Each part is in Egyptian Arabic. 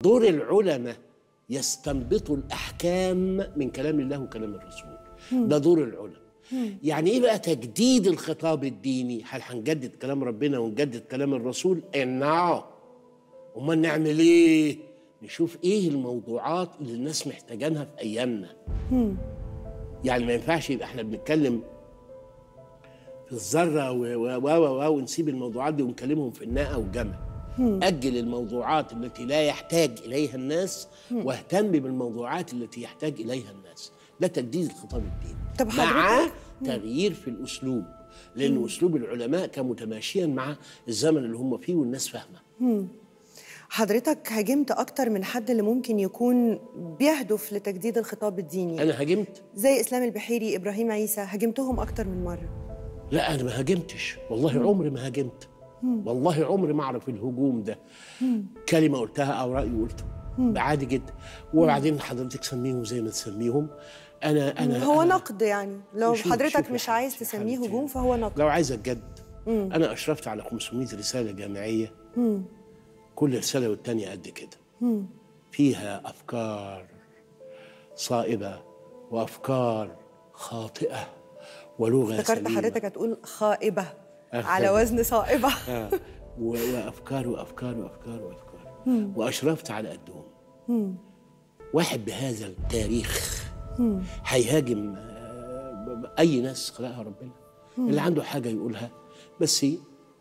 دور العلماء يستنبطوا الاحكام من كلام الله وكلام الرسول ده دور العلماء يعني ايه بقى تجديد الخطاب الديني هل هنجدد كلام ربنا ونجدد كلام الرسول نعم امال نعمل ايه نشوف ايه الموضوعات اللي الناس محتاجينها في ايامنا يعني ما ينفعش يبقى احنا بنتكلم في الذره و و و و ونسيب الموضوعات دي ونكلمهم في الناقه والجمل اجل الموضوعات التي لا يحتاج اليها الناس واهتم بالموضوعات التي يحتاج اليها الناس ده تجديد الخطاب الديني طب مع حضرتك- تغيير في الاسلوب لان اسلوب العلماء كان متماشيا مع الزمن اللي هم فيه والناس فاهمه حضرتك هاجمت اكتر من حد اللي ممكن يكون بيهدف لتجديد الخطاب الديني انا هاجمت زي اسلام البحيري ابراهيم عيسى هاجمتهم اكتر من مره لا انا ما هاجمتش والله عمري ما هاجمت والله عمري ما اعرف الهجوم ده كلمه قلتها او راي قلته عادي جدا وبعدين حضرتك سميهم زي ما تسميهم انا انا هو أنا نقد يعني لو شوف- حضرتك شوف مش يا عايز حبيبتي، تسميه حبيبتي. هجوم فهو نقد لو عايز الجد انا اشرفت على 500 رساله جامعيه كل رساله والتانيه قد كده فيها افكار صائبه وافكار خاطئه ولغه افتكرت سليمة. حضرتك هتقول خائبه آه. على وزن صائبه آه. و- وافكار وافكار وافكار وافكار واشرفت على قدهم واحد بهذا التاريخ هيهاجم آه، ب- ب- اي ناس خلقها ربنا اللي عنده حاجه يقولها بس ي-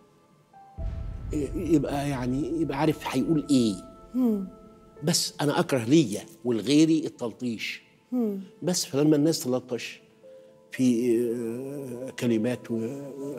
يبقى يعني يبقى عارف هيقول ايه بس انا اكره ليا ولغيري التلطيش بس فلما الناس تلطش في آه، كلمات و-